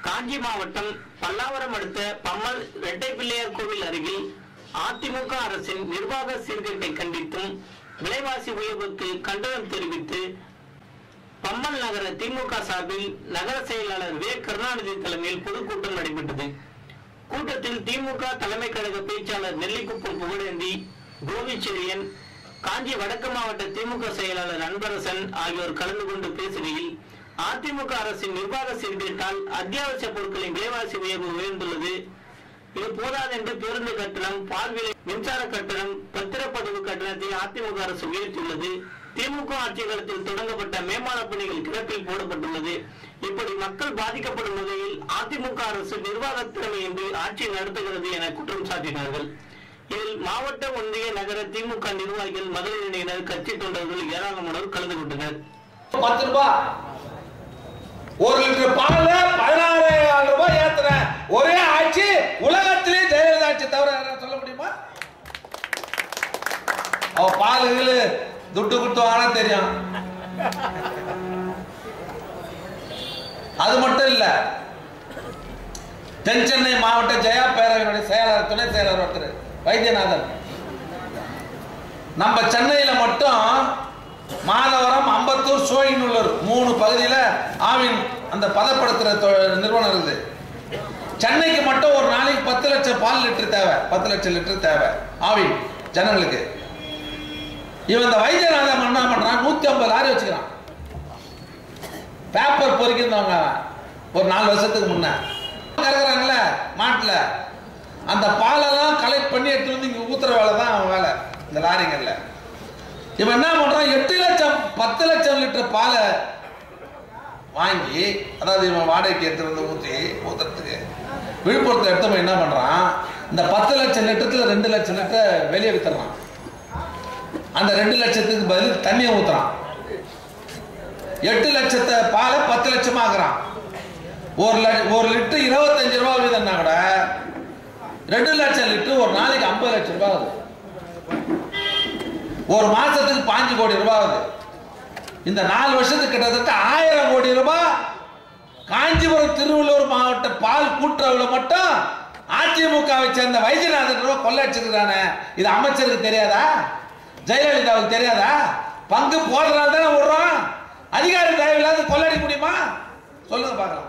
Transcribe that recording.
காஞ்சி மாவட்டம் பல்லாவரம் அடுத்த பம்மல் ரெட்டைப்பிள்ளையார் கோவில் அருகில் அதிமுக அரசின் நிர்வாக சீர்கேட்டை கண்டித்தும் விலைவாசி உயர்வுக்கு கண்டனம் தெரிவித்து பம்மல் நகர திமுக சார்பில் நகர செயலாளர் வே கருணாநிதி தலைமையில் பொதுக்கூட்டம் நடைபெற்றது கூட்டத்தில் திமுக தலைமை கழக பேச்சாளர் நெல்லிக்குப்பம் புகழேந்தி கோவிச்செழியன் காஞ்சி வடக்கு மாவட்ட திமுக செயலாளர் அன்பரசன் ஆகியோர் கலந்து கொண்டு பேசுகையில் அதிமுக அரசின் நிர்வாக சீர்கேட்டால் அத்தியாவசிய பொருட்களின் விலைவாசி உயர்வு உயர்ந்துள்ளது இது போதாது என்று பேருந்து கட்டணம் பால் விலை மின்சார கட்டணம் பத்திரப்பதிவு கட்டணத்தை அதிமுக அரசு உயர்த்தியுள்ளது திமுக ஆட்சி காலத்தில் தொடங்கப்பட்ட மேம்பால பணிகள் கிடப்பில் போடப்பட்டுள்ளது இப்படி மக்கள் பாதிக்கப்படும் வகையில் அதிமுக அரசு நிர்வாக திறமையின்றி ஆட்சி நடத்துகிறது என குற்றம் சாட்டினார்கள் இதில் மாவட்ட ஒன்றிய நகர திமுக நிர்வாகிகள் மகளிரினர் கட்சி தொண்டர்கள் ஏராளமானோர் கலந்து கொண்டனர் பத்து ரூபாய் ஒரு லிட்டர் பால்ல பதினாறாயிரம் ரூபாய் ஏத்துற ஒரே ஆட்சி உலகத்திலே ஜெயலலிதா ஆட்சி தவிர யாராவது சொல்ல முடியுமா அவ பால் கீழு துட்டு குட்டு வாங்கினா தெரியும் அது மட்டும் இல்ல தென் சென்னை மாவட்ட ஜெயா பேரவையினுடைய செயலாளர் துணை செயலாளர் ஒருத்தர் வைத்தியநாதன் நம்ம சென்னையில மட்டும் மாதவரம் அம்பத்தூர் சோழிநல்லூர் மூணு பகுதியில் ஆவின் அந்த பதப்படுத்துற தொ- நிறுவனம் இருக்குது சென்னைக்கு மட்டும் ஒரு நாளைக்கு பத்து லட்சம் பால் லிட்டர் தேவை பத்து லட்சம் லிட்டர் தேவை ஆவின் ஜனங்களுக்கு இவன் இந்த வைத்தியநாதன் என்ன பண்றான் நூத்தி ஐம்பது லாரி வச்சுக்கிறான் பேப்பர் பொறிக்கிறவங்க ஒரு நாலு வருஷத்துக்கு முன்ன கறக்குறாங்கல்ல மாட்டுல அந்த பாலெல்லாம் கலெக்ட் பண்ணி எடுத்து வந்து இங்க ஊத்துற வேலை தான் அவன் வேலை இந்த லாரிங்கல்ல இவன் என்ன பண்றான் எட்டு லட்சம் பத்து லட்சம் லிட்டர் பாலை வாங்கி அதாவது இவன் வாடகைக்கு எடுத்து வந்து ஊற்றி ஊத்துறதுக்கு விழுப்புரத்தில் எடுத்து போய் என்ன பண்றான் இந்த பத்து லட்சம் லிட்டத்துல ரெண்டு லட்சம் லிட்டர் வெளியே வித்துறான் அந்த ரெண்டு லட்சத்துக்கு பதில் தண்ணியை ஊத்துறான் எட்டு லட்சத்தை பாலை பத்து லட்சமா ஆக்குறான் ஒரு லட்ச ஒரு லிட்டர் இருபத்தஞ்சு ரூபா வீதம்னா கூட ரெண்டு லட்சம் லிட்டர் ஒரு நாளைக்கு ஐம்பது லட்சம் ரூபாய் ஆகுது ஒரு மாசத்துக்கு பாஞ்சு கோடி ரூபாய் ஆகுது இந்த நாலு வருஷத்துக்கு கிட்டத்தட்ட ஆயிரம் கோடி ரூபாய் காஞ்சிபுரம் திருவள்ளூர் மாவட்ட பால் கூட்டுறவுல மட்டும் அதிமுகவை சேர்ந்த வைத்தியநாதன் ரூபாய் கொள்ளடிச்சிருக்கிறானே இது அமைச்சருக்கு தெரியாதா ஜெயலலிதாவுக்கு தெரியாதா பங்கு போடுறதால தானே விடுறோம் அதிகாரி தேவையில்லாத கொள்ளடிக்க முடியுமா சொல்லுங்க பார்க்கலாம்